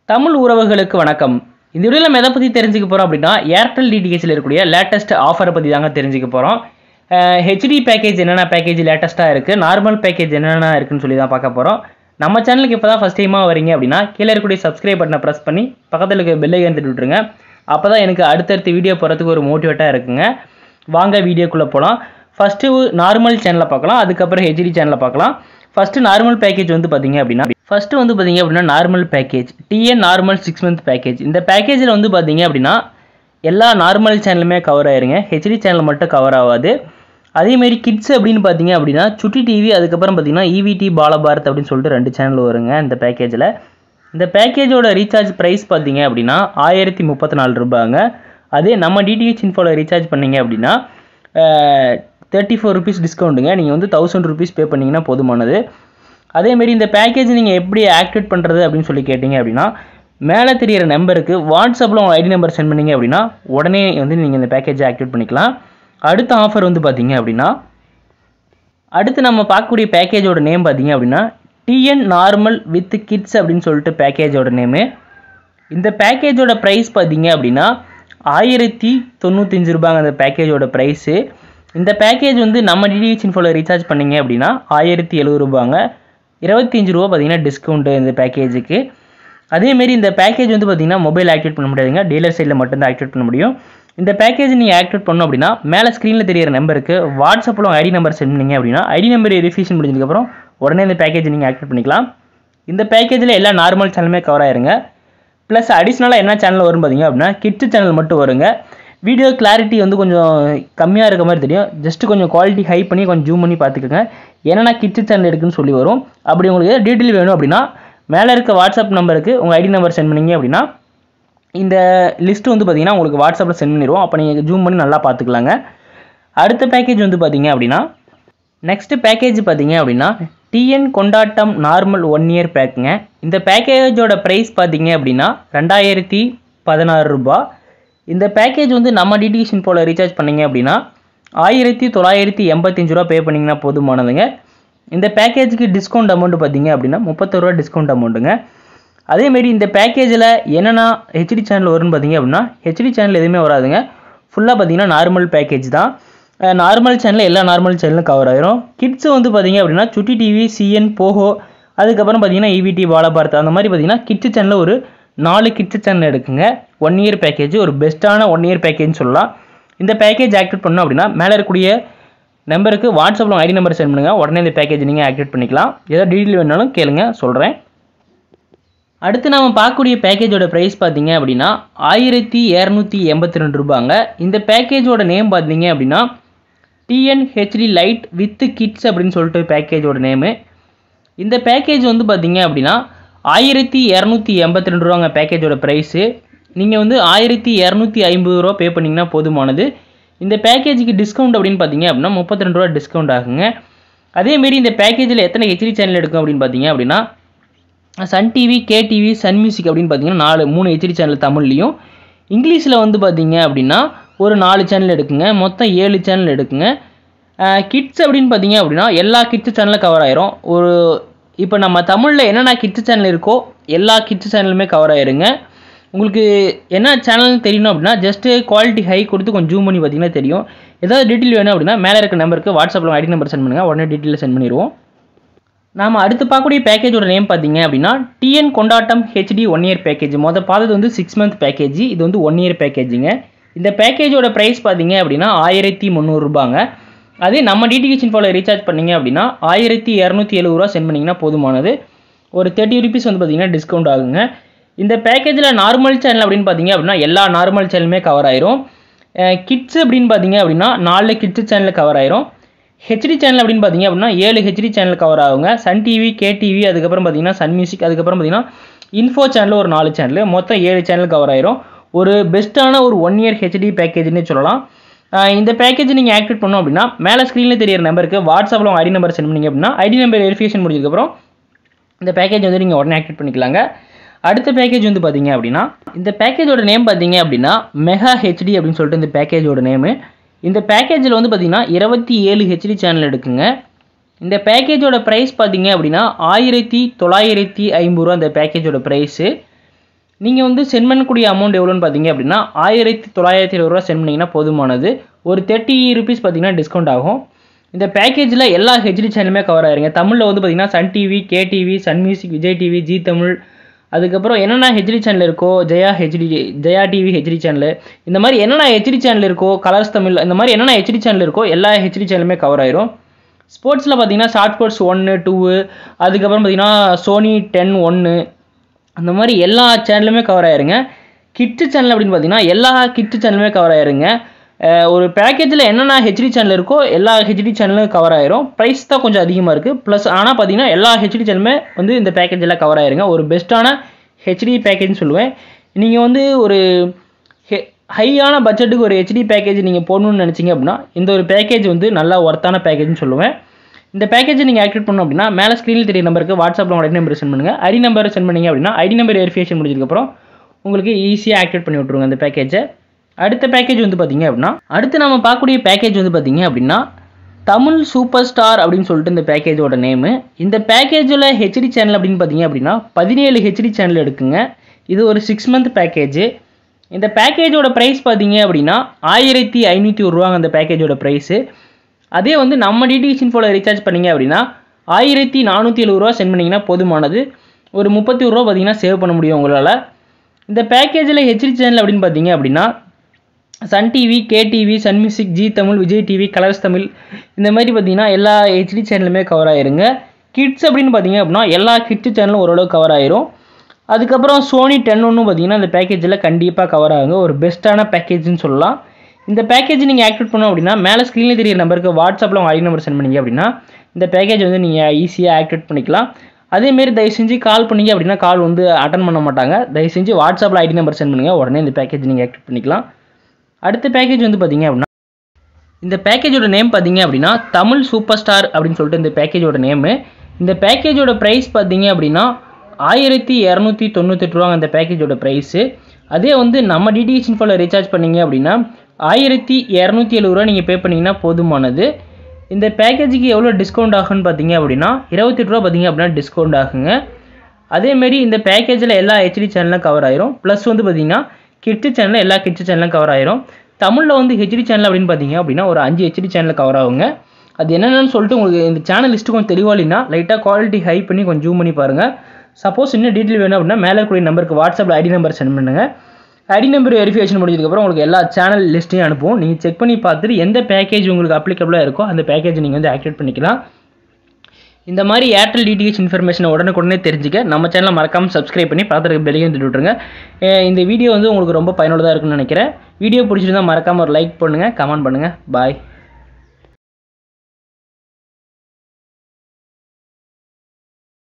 தமிழ் உறவுகளுக்கு வணக்கம் இந்த வீடியோவில் நம்ம எதை பற்றி தெரிஞ்சுக்க போகிறோம் அப்படின்னா ஏர்டெல் டிடிஹெச்சில் இருக்கக்கூடிய லேட்டஸ்ட் ஆஃபரை பற்றி தாங்க தெரிஞ்சுக்க போகிறோம் ஹெச்டி பேக்கேஜ் என்னென்ன பேக்கேஜ் லேட்டஸ்ட்டாக இருக்குது நார்மல் பேக்கேஜ் என்னென்ன இருக்குன்னு சொல்லி தான் பார்க்க போகிறோம் நம்ம சேனலுக்கு இப்போ தான் ஃபஸ்ட் டைமாக வரீங்க அப்படின்னா கீழே இருக்கக்கூடிய சப்ஸ்கிரைப் பட்டனை ப்ரெஸ் பண்ணி பக்கத்தில் இருக்க பெல்லை எடுத்துட்டு விட்டுருங்க அப்போ தான் எனக்கு அடுத்தடுத்த வீடியோ போகிறதுக்கு ஒரு மோட்டிவேட்டாக இருக்குங்க வாங்க வீடியோக்குள்ளே போகலாம் ஃபஸ்ட்டு நார்மல் சேனலை பார்க்கலாம் அதுக்கப்புறம் ஹெச்டி சேனலை பார்க்கலாம் ஃபஸ்ட்டு நார்மல் பேக்கேஜ் வந்து பார்த்தீங்க அப்படின்னா ஃபஸ்ட்டு வந்து பார்த்தீங்க அப்படின்னா நார்மல் பேக்கேஜ் டிஎன் நார்மல் சிக்ஸ் மந்த் பேக்கேஜ் இந்த பேக்கேஜில் வந்து பார்த்தீங்க அப்படின்னா எல்லா நார்மல் சேனலுமே கவர் ஆயிருங்க ஹெச்டி சேனல் மட்டும் கவர் ஆகாது அதேமாரி கிட்ஸ் அப்படின்னு பார்த்தீங்க அப்படின்னா சுட்டி டிவி அதுக்கப்புறம் பார்த்தீங்கன்னா இவிடி பாலபாரத் அப்படின்னு சொல்லிட்டு ரெண்டு சேனல் வருங்க இந்த பேக்கேஜில் இந்த பேக்கேஜோட ரீசார்ஜ் ப்ரைஸ் பார்த்தீங்க அப்படின்னா ஆயிரத்தி முப்பத்தி நாலு ரூபாங்க அதே நம்ம டிடிஹெச் இன்ஃபோவில் ரீசார்ஜ் பண்ணீங்க அப்படின்னா தேர்ட்டி ஃபோர் ருபீஸ் டிஸ்கவுண்ட்டுங்க நீங்கள் வந்து தௌசண்ட் ருபீஸ் பே பண்ணிங்கன்னா போதுமானது அதேமாரி இந்த பேக்கேஜ் நீங்கள் எப்படி ஆக்டிவேட் பண்ணுறது அப்படின்னு சொல்லி கேட்டிங்க அப்படின்னா மேலே தெரியிற நம்பருக்கு வாட்ஸ்அப்பில் உங்கள் ஐடி நம்பர் சென்ட் பண்ணீங்க அப்படின்னா உடனே வந்து நீங்கள் இந்த பேக்கேஜை ஆக்டிவேட் பண்ணிக்கலாம் அடுத்த ஆஃபர் வந்து பார்த்தீங்க அப்படின்னா அடுத்து நம்ம பார்க்கக்கூடிய பேக்கேஜோட நேம் பார்த்தீங்க அப்படின்னா டிஎன் நார்மல் வித் கிட்ஸ் அப்படின்னு சொல்லிட்டு பேக்கேஜோட நேமு இந்த பேக்கேஜோட ப்ரைஸ் பார்த்தீங்க அப்படின்னா ஆயிரத்தி தொண்ணூத்தஞ்சு ரூபாங்க அந்த பேக்கேஜோட ப்ரைஸு இந்த பேக்கேஜ் வந்து நம்ம டிடிஹெச் இன்ஃபோவில் ரீசார்ஜ் பண்ணீங்க அப்படின்னா ஆயிரத்தி எழுபது ரூபாங்க இருபத்தஞ்சு ரூபா பார்த்தீங்கன்னா டிஸ்கவுண்ட்டு இந்த பேக்கேஜுக்கு அதேமாரி இந்த பேக்கேஜ் வந்து பார்த்தீங்கன்னா மொபைல் ஆக்டிவேட் பண்ண முடியாதுங்க டீலர் சைடில் மட்டும்தான் ஆக்டிவேட் பண்ண முடியும் இந்த பேக்கேஜ் நீங்கள் ஆக்டிவேட் பண்ணோம் அப்படின்னா மேலே ஸ்க்ரீனில் தெரியிற நம்பருக்கு வாட்ஸ்அப்பில் உங்கள் ஐடி நம்பர் சென்ட் பண்ணீங்க அப்படின்னா ஐடி நம்பர் வெரிஃபிகேஷன் முடிஞ்சதுக்கப்புறம் உடனே இந்த பேக்கேஜ் நீங்கள் ஆக்டிவேட் பண்ணிக்கலாம் இந்த பேக்கேஜில் எல்லா நார்மல் சேனலுமே கவர் ஆயிருங்க ப்ளஸ் அடிஷ்னலாக என்ன சேனல் வரும் பார்த்தீங்க அப்படின்னா கிட்ஸ் சேனல் மட்டும் வருங்க வீடியோ கிளாரிட்டி வந்து கொஞ்சம் கம்மியாக இருக்க மாதிரி தெரியும் ஜஸ்ட் கொஞ்சம் குவாலிட்டி ஹை பண்ணி கொஞ்சம் ஜூம் பண்ணி பார்த்துக்கோங்க என்னென்ன கிட்ஸ் சேனல் இருக்குன்னு சொல்லி வரும் அப்படி உங்களுக்கு ஏதாவது டீட்டெயில் வேணும் அப்படின்னா மேலே இருக்க வாட்ஸ்அப் நம்பருக்கு உங்கள் ஐடி நம்பர் சென்ட் பண்ணீங்க அப்படின்னா இந்த லிஸ்ட் வந்து பார்த்தீங்கன்னா உங்களுக்கு வாட்ஸ்அப்பில் சென்ட் பண்ணிடுவோம் அப்போ நீங்கள் ஜூம் பண்ணி நல்லா பார்த்துக்கலாங்க அடுத்த பேக்கேஜ் வந்து பார்த்தீங்க அப்படின்னா நெக்ஸ்ட் பேக்கேஜ் பார்த்தீங்க அப்படின்னா டிஎன் கொண்டாட்டம் நார்மல் ஒன் இயர் பேக்குங்க இந்த பேக்கேஜோட ப்ரைஸ் பார்த்தீங்க அப்படின்னா ரெண்டாயிரத்தி பதினாறு ரூபா இந்த பேக்கேஜ் வந்து நம்ம டிடிஷன் போல் ரீசார்ஜ் பண்ணீங்க அப்படின்னா ஆயிரத்தி தொள்ளாயிரத்தி எண்பத்தஞ்சு ரூபா பே பண்ணிங்கன்னா போதுமானதுங்க இந்த பேக்கேஜுக்கு டிஸ்கவுண்ட் அமௌண்ட் பார்த்தீங்க அப்படின்னா முப்பத்தொரு ரூபா டிஸ்கவுண்ட் அமௌண்ட்டுங்க அதேமாரி இந்த பேக்கேஜில் என்னென்ன ஹெச்டி சேனல் வரும்னு பார்த்தீங்க அப்படின்னா ஹெச்டி சேனல் எதுவுமே வராதுங்க ஃபுல்லாக பார்த்தீங்கன்னா நார்மல் பேக்கேஜ் தான் நார்மல் சேனலில் எல்லா நார்மல் சேனலும் கவர் ஆயிரும் கிட்ஸ் வந்து பார்த்தீங்க அப்படின்னா சுட்டி டிவி சிஎன் போஹோ அதுக்கப்புறம் பார்த்தீங்கன்னா இவிடி பாலபாரத் அந்த மாதிரி பார்த்தீங்கன்னா கிட்ஸ் சேனலில் ஒரு நாலு கிட்ஸ் சேனல் எடுக்குங்க ஒன் இயர் பேக்கேஜ் ஒரு பெஸ்ட்டான ஒன் இயர் பேக்கேஜ்னு சொல்லலாம் இந்த பேக்கேஜ் ஆக்டிவேட் பண்ணோம் அப்படின்னா மேலே இருக்கக்கூடிய நம்பருக்கு வாட்ஸ்அப்பில் ஐடி நம்பர் சென்ட் பண்ணுங்கள் உடனே இந்த பேக்கேஜ் நீங்கள் ஆக்டிவேட் பண்ணிக்கலாம் ஏதாவது டீட்டெயில் வேணாலும் கேளுங்க சொல்கிறேன் அடுத்து நம்ம பார்க்கக்கூடிய பேக்கேஜோட ப்ரைஸ் பார்த்தீங்க அப்படின்னா ஆயிரத்தி இரநூத்தி எண்பத்தி ரெண்டு ரூபாங்க இந்த பேக்கேஜோட நேம் பார்த்தீங்க அப்படின்னா டிஎன்ஹெச்டி லைட் வித் கிட்ஸ் அப்படின்னு சொல்லிட்டு பேக்கேஜோட நேமு இந்த பேக்கேஜ் வந்து பார்த்தீங்க அப்படின்னா ஆயிரத்தி இரநூத்தி எண்பத்தி ரெண்டு ரூபாங்க பேக்கேஜோட ப்ரைஸு நீங்கள் வந்து ஆயிரத்தி இரநூத்தி ஐம்பது ரூபா பே பண்ணிங்கன்னா போதுமானது இந்த பேக்கேஜுக்கு டிஸ்கவுண்ட் அப்படின்னு பார்த்தீங்க அப்படின்னா முப்பத்தி ரெண்டு ரூபா டிஸ்கவுண்ட் ஆகுங்க அதேமாரி இந்த பேக்கேஜில் எத்தனை ஹெச்டி சேனல் எடுக்கும் அப்படின்னு பார்த்தீங்க அப்படின்னா Sun TV KTV Sun Music அப்படின்னு பார்த்தீங்கன்னா நாலு மூணு ஹெச்டி சேனல் தமிழ்லையும் இங்கிலீஷில் வந்து பார்த்தீங்க அப்படின்னா ஒரு நாலு சேனல் எடுக்குங்க மொத்தம் ஏழு சேனல் எடுக்குங்க கிட்ஸ் அப்படின்னு பார்த்தீங்க அப்படின்னா எல்லா கிட்ஸ் சேனலும் கவர் ஆயிரும் ஒரு இப்போ நம்ம தமிழில் என்னென்ன கிட்ஸ் சேனல் இருக்கோ எல்லா கிட்ஸ் சேனலுமே கவர் ஆயிருங்க உங்களுக்கு என்ன சேனல்னு தெரியணும் அப்படின்னா ஜஸ்ட்டு குவாலிட்டி ஹை கொடுத்து கொஞ்சம் ஜூம் பண்ணி பார்த்தீங்கன்னா தெரியும் ஏதாவது டீட்டெயில் வேணும் அப்படின்னா மேலே இருக்க நம்பருக்கு வாட்ஸ்அப்பில் ஐடி நம்பர் சென்ட் பண்ணுங்கள் உடனே டீட்டெயில் சென்ட் பண்ணிடுவோம் நாம் அடுத்து பார்க்கக்கூடிய பேக்கேஜோட நேம் பார்த்தீங்க அப்படின்னா டிஎன் கொண்டாட்டம் ஹெச்டி ஒன் இயர் பேக்கேஜ் மொதல் பார்த்தது வந்து சிக்ஸ் மந்த் பேக்கேஜ் இது வந்து ஒன் இயர் பேக்கேஜுங்க இந்த பேக்கேஜோட ப்ரைஸ் பார்த்தீங்க அப்படின்னா ஆயிரத்தி முந்நூறுரூபாங்க அதே நம்ம டிடிஹெச் இன்ஃபோவில் ரீசார்ஜ் பண்ணீங்க அப்படின்னா ஆயிரத்தி இரநூத்தி எழுபது ரூபா சென்ட் பண்ணிங்கன்னா போதுமானது ஒரு தேர்ட்டி ருபீஸ் வந்து பார்த்தீங்கன்னா டிஸ்கவுண்ட் ஆகுங்க இந்த பேக்கேஜில் நார்மல் சேனல் அப்படின்னு பார்த்தீங்க அப்படின்னா எல்லா நார்மல் சேனலுமே கவர் ஆயிரும் கிட்ஸ் அப்படின்னு பார்த்தீங்க அப்படின்னா நாலு கிட்ஸ் சேனல் கவர் ஆயிரும் ஹெச்டி சேனல் அப்படின்னு பார்த்தீங்க அப்படின்னா ஏழு ஹெச்டி சேனல் கவர் ஆகுங்க சன் டிவி கேடிவி அதுக்கப்புறம் பார்த்தீங்கன்னா சன் மியூசிக் அதுக்கப்புறம் பார்த்தீங்கன்னா இன்ஃபோ சேனல் ஒரு நாலு சேனல் மொத்தம் ஏழு சேனல் கவர் ஆயிரும் ஒரு பெஸ்ட்டான ஒரு ஒன் இயர் ஹெச்டி பேக்கேஜ்னு சொல்லலாம் இந்த பேக்கேஜ் நீங்கள் ஆக்டிவேட் பண்ணோம் அப்படின்னா மேலே ஸ்க்ரீனில் தெரியிற நம்பருக்கு வாட்ஸ்அப்பில் உங்கள் ஐடி நம்பர் சென்ட் பண்ணிங்க அப்படின்னா ஐடி நம்பர் வெரிஃபிகேஷன் முடிஞ்சதுக்கப்புறம் இந்த பேக்கேஜ் வந்து நீங்கள் உடனே ஆக்டிவேட் பண்ணிக்கலாங்க அடுத்த பேக்கேஜ் வந்து பார்த்தீங்க அப்படின்னா இந்த பேக்கேஜோட நேம் பார்த்தீங்க அப்படின்னா மெகா ஹெச்டி அப்படின்னு சொல்லிட்டு இந்த பேக்கேஜோட நேமு இந்த பேக்கேஜில் வந்து பார்த்தீங்கன்னா இருபத்தி ஏழு ஹெச்டி சேனல் எடுக்குங்க இந்த பேக்கேஜோட ப்ரைஸ் பார்த்தீங்க அப்படின்னா ஆயிரத்தி தொள்ளாயிரத்தி ஐம்பது ரூபா இந்த பேக்கேஜோட ப்ரைஸு நீங்கள் வந்து சென்ட் பண்ணக்கூடிய அமௌண்ட் எவ்வளோன்னு பார்த்தீங்க அப்படின்னா ஆயிரத்தி தொள்ளாயிரத்தி இருபது ரூபா சென்ட் பண்ணிங்கன்னா போதுமானது ஒரு தேர்ட்டி ருபீஸ் பார்த்தீங்கன்னா டிஸ்கவுண்ட் ஆகும் இந்த பேக்கேஜில் எல்லா ஹெச்டி சேனலுமே கவர் ஆயிருங்க தமிழில் வந்து பார்த்தீங்கன்னா Sun TV K TV Sun Music Vijay TV Zee Tamil அதுக்கப்புறம் என்னென்ன ஹெச்டி சேனல் இருக்கோ Jaya HD Jaya TV HD channel இந்த மாதிரி என்னென்ன ஹெச்டி சேனல் இருக்கோ கலர்ஸ் தமிழ் இந்த மாதிரி என்னென்ன ஹெச்டி சேனல் இருக்கோ எல்லா ஹெச்டி சேனலுமே கவர் ஆயிரும் ஸ்போர்ட்ஸில் பார்த்தீங்கன்னா ஷார்ட் ஸ்போர்ட்ஸ் ஒன்று டூ அதுக்கப்புறம் பார்த்தீங்கன்னா சோனி டென் ஒன்று அந்த மாதிரி எல்லா சேனலுமே கவர் ஆயிருங்க கிட்டு சேனல் அப்படின்னு பார்த்தீங்கன்னா எல்லா கிட்டு சேனலுமே கவர் ஆயிருங்க அஹ் ஒரு பேக்கேஜில் என்னென்ன ஹெச்டி சேனல் இருக்கோ எல்லா ஹெச்டி சேனலும் கவர் ஆயிரும் ப்ரைஸ் தான் கொஞ்சம் அதிகமாக இருக்குது ப்ளஸ் ஆனால் பார்த்தீங்கன்னா எல்லா ஹெச்டி சேனலுமே வந்து இந்த பேக்கேஜில் கவர் ஆயிருங்க ஒரு பெஸ்ட்டான ஹெச்டி பேக்கேஜ்னு சொல்லுவேன் நீங்கள் வந்து ஒரு ஹெ ஹையான பட்ஜெட்டுக்கு ஒரு ஹெச்டி பேக்கேஜ் நீங்கள் போடணும்னு நினச்சிங்க அப்படின்னா இந்த ஒரு பேக்கேஜ் வந்து நல்லா ஒர்த்தான பேக்கேஜ்னு சொல்லுவேன் இந்த பேக்கேஜை நீங்கள் ஆக்டிவேட் பண்ணணும் அப்படின்னா மேலே ஸ்க்ரீனில் தெரிய நம்பருக்கு வாட்ஸ்அப்பில் உங்கள் ஐடி நம்பர் சென்ட் பண்ணுங்கள் ஐடி நம்பர் சென்ட் பண்ணீங்க அப்படின்னா ஐடி நம்பர் வெரிஃபிகேஷன் முடிஞ்சதுக்கப்புறம் உங்களுக்கு ஈஸியாக ஆக்டிவேட் பண்ணி விட்ருங்க அந்த பேக்கேஜை அடுத்த பேக்கேஜ் வந்து பார்த்தீங்க அப்படின்னா அடுத்து நம்ம பார்க்கக்கூடிய பேக்கேஜ் வந்து பார்த்தீங்க அப்படின்னா தமிழ் சூப்பர் ஸ்டார் அப்படின்னு சொல்லிட்டு இந்த பேக்கேஜோட நேமு இந்த பேக்கேஜில் ஹெச்டி சேனல் அப்படின்னு பார்த்தீங்க அப்படின்னா பதினேழு ஹெச்டி சேனல் எடுக்குங்க இது ஒரு சிக்ஸ் மந்த் பேக்கேஜ் இந்த பேக்கேஜோட ப்ரைஸ் பார்த்தீங்க அப்படின்னா ஆயிரத்தி ஐநூற்றி ஒரு ரூபாங்க அந்த பேக்கேஜோட ப்ரைஸு அதே வந்து நம்ம டிடிஹெச் இன்ஃபோவில் ரீசார்ஜ் பண்ணீங்க அப்படின்னா ஆயிரத்தி நானூற்றி எழுபது ரூபா சென்ட் பண்ணிங்கன்னா போதுமானது ஒரு முப்பத்தி ஒரு ரூபா பார்த்தீங்கன்னா சேவ் பண்ண முடியும் உங்களால் இந்த பேக்கேஜில் ஹெச்டி சேனல் அப்படின்னு பார்த்தீங்க அப்படின்னா Sun TV K TV Sun Music Zee Tamil Vijay TV Colors Tamil இந்த மாதிரி பார்த்தீங்கன்னா எல்லா ஹெச்டி சேனலுமே கவர் ஆயிருங்க கிட்ஸ் அப்படின்னு பார்த்தீங்க அப்படின்னா எல்லா கிட்ஸ் சேனலும் ஓரளவு கவர் ஆயிரும் அதுக்கப்புறம் சோனி டென் ஒன்றும் பார்த்தீங்கன்னா இந்த பேக்கேஜில் கண்டிப்பாக கவர் ஆகுங்க ஒரு பெஸ்ட்டான பேக்கேஜ்னு சொல்லலாம் இந்த பேக்கேஜ் நீங்கள் ஆக்டிவேட் பண்ணோம் அப்படின்னா மேலே ஸ்க்ரீனில் தெரியிற நம்பருக்கு வாட்ஸ்அப்பில் உங்கள் ஐடி நம்பர் சென்ட் பண்ணீங்க அப்படின்னா இந்த பேக்கேஜ் வந்து நீங்கள் ஈஸியாக ஆக்டிவேட் பண்ணிக்கலாம் அதேமாரி தயவு செஞ்சு கால் பண்ணீங்க அப்படின்னா கால் வந்து அட்டன் பண்ண மாட்டாங்க தயவு செஞ்சு வாட்ஸ்அப்பில் ஐடி நம்பர் சென்ட் பண்ணுங்கள் உடனே இந்த பேக்கேஜ் நீங்கள் ஆக்டிவேட் பண்ணிக்கலாம் அடுத்த பேக்கேஜ் வந்து பார்த்தீங்க அப்படின்னா இந்த பேக்கேஜோட நேம் பார்த்தீங்க அப்படின்னா தமிழ் சூப்பர் ஸ்டார் அப்படின்னு சொல்லிட்டு இந்த பேக்கேஜோட நேமு இந்த பேக்கேஜோட ப்ரைஸ் பார்த்தீங்க அப்படின்னா ஆயிரத்தி இரநூத்தி தொண்ணூத்தெட்டு ரூபாங்க அந்த பேக்கேஜோட ப்ரைஸு அதே வந்து நம்ம டிடிஹெச் இன்ஃபோவில் ரீசார்ஜ் பண்ணீங்க அப்படின்னா ஆயிரத்தி இரநூத்தி எழுபது ரூபா நீங்கள் பே பண்ணிங்கன்னா போதுமானது இந்த பேக்கேஜுக்கு எவ்வளோ டிஸ்கவுண்ட் ஆகுன்னு பார்த்தீங்க அப்படின்னா இருபத்தெட்டு ரூபா பார்த்தீங்க அப்படின்னா டிஸ்கவுண்ட் ஆகுங்க அதேமாரி இந்த பேக்கேஜில் எல்லா ஹெச்டி சேனலும் கவர் ஆயிரும் ப்ளஸ் வந்து பார்த்தீங்கன்னா கிட்ஸு சேனலில் எல்லா கிட்ஸு சேனலும் கவர் ஆயிரும் தமிழில் வந்து ஹெச்டி சேனல் அப்படின்னு பார்த்தீங்க அப்படின்னா ஒரு அஞ்சு ஹெச்டி சேனல் கவர் ஆகுங்க அது என்னென்னு சொல்லிட்டு உங்களுக்கு இந்த சேனல் லிஸ்ட்டு கொஞ்சம் தெளிவாக இல்லைன்னா லைட்டாக குவாலிட்டி ஹை பண்ணி கொஞ்சம் ஜூம் பண்ணி பாருங்கள் சப்போஸ் இன்னும் டீட்டெயில் வேணும் அப்படின்னா மேலே கூடிய நம்பருக்கு வாட்ஸ்அப்பில் ஐடி நம்பர் சென்ட் பண்ணுங்கள் ஐடி நம்பர் வெரிஃபிகேஷன் முடிஞ்சதுக்கப்புறம் உங்களுக்கு எல்லா சேனல் லிஸ்ட்டையும் அனுப்புவோம் நீங்கள் செக் பண்ணி பார்த்துட்டு எந்த பேக்கேஜ் உங்களுக்கு அப்ளிகபிளாக இருக்கோ அந்த பேக்கேஜ் நீங்கள் வந்து ஆக்டிவேட் பண்ணிக்கலாம் இந்த மாதிரி ஏர்டெல் டிடிஹெச் இன்ஃபர்மேஷனை உடனுக்குடனே தெரிஞ்சுக்க நம்ம சேனலை மறக்காமல் சப்ஸ்கிரைப் பண்ணி பார்த்துருக்க பெல்லையும் தட்டி விட்ருங்க அஹ் இந்த வீடியோ வந்து உங்களுக்கு ரொம்ப பயனுள்ளதாக இருக்கும்னு நினைக்கிறேன் வீடியோ பிடிச்சிருந்தா மறக்காமல் ஒரு லைக் பண்ணுங்கள் கமெண்ட் பண்ணுங்கள் பாய்